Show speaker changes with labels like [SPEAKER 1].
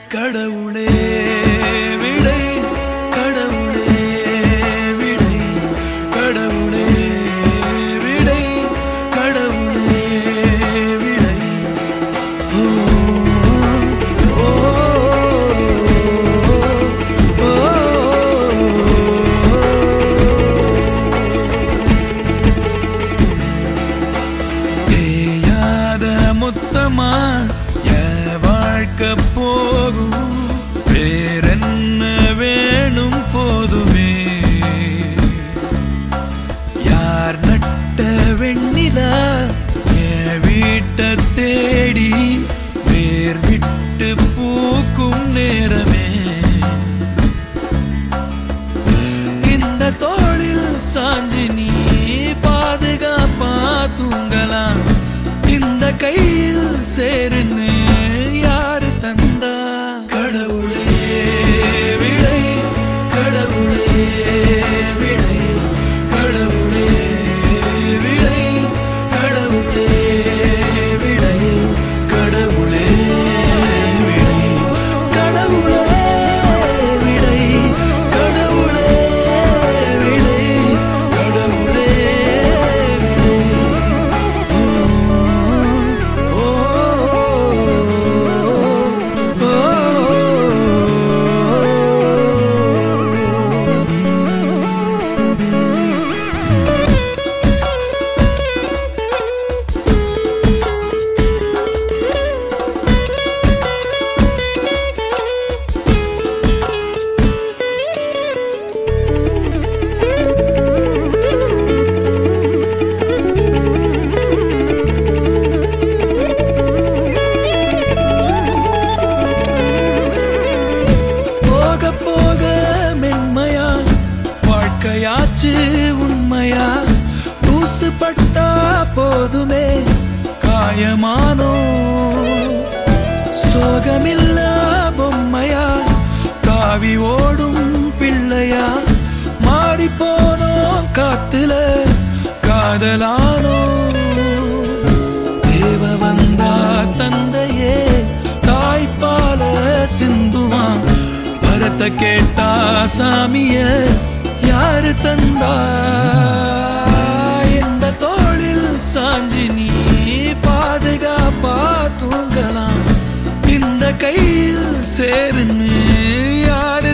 [SPEAKER 1] கடவுளே விடை கடவுளே விடை கடவுளே விடை கடவுளே விடை ஓ ஓ தேயாத முத்தமா என் வாழ்க்கை போகும் வேறென்ன வேணும் போதுமே யார் நட்ட வெண்ணிலா என் வீட்டை தேடி வேர் விட்டு பூக்கும் நேரமே இந்த தோளில் சாஞ்சி நீ பாதுகாப்பா தூங்கலாம் இந்த கையில் சேருன்னு யாரு தந்தா கடவுளே விடை கடவுளே விடை கடவுளே விடை கடவுளே விடை கடவுளே விடை கடவுளே விடை கடவுளே விடை கடவுளே விடை ஓ ஓ ஓ போக போக மென்மையா வாழ்க்கையாச்சு உண்மையா தூசு பட்டா போதுமே காயமானோ சோகமில்லா பொம்மையா காவி ஓடும் பிள்ளையா மாறி போனோம் காத்துல காதலானோ தேவ வந்தா தந்தையே தாய்ப்பால சிந்துவான் வரத்தை கேட்டா சாமிய யாரு தந்தா இந்த தோளில் சாஞ்சி நீ பாதுகாப்பா தூங்கலாம் இந்த கையில் சேருன்னு யாரு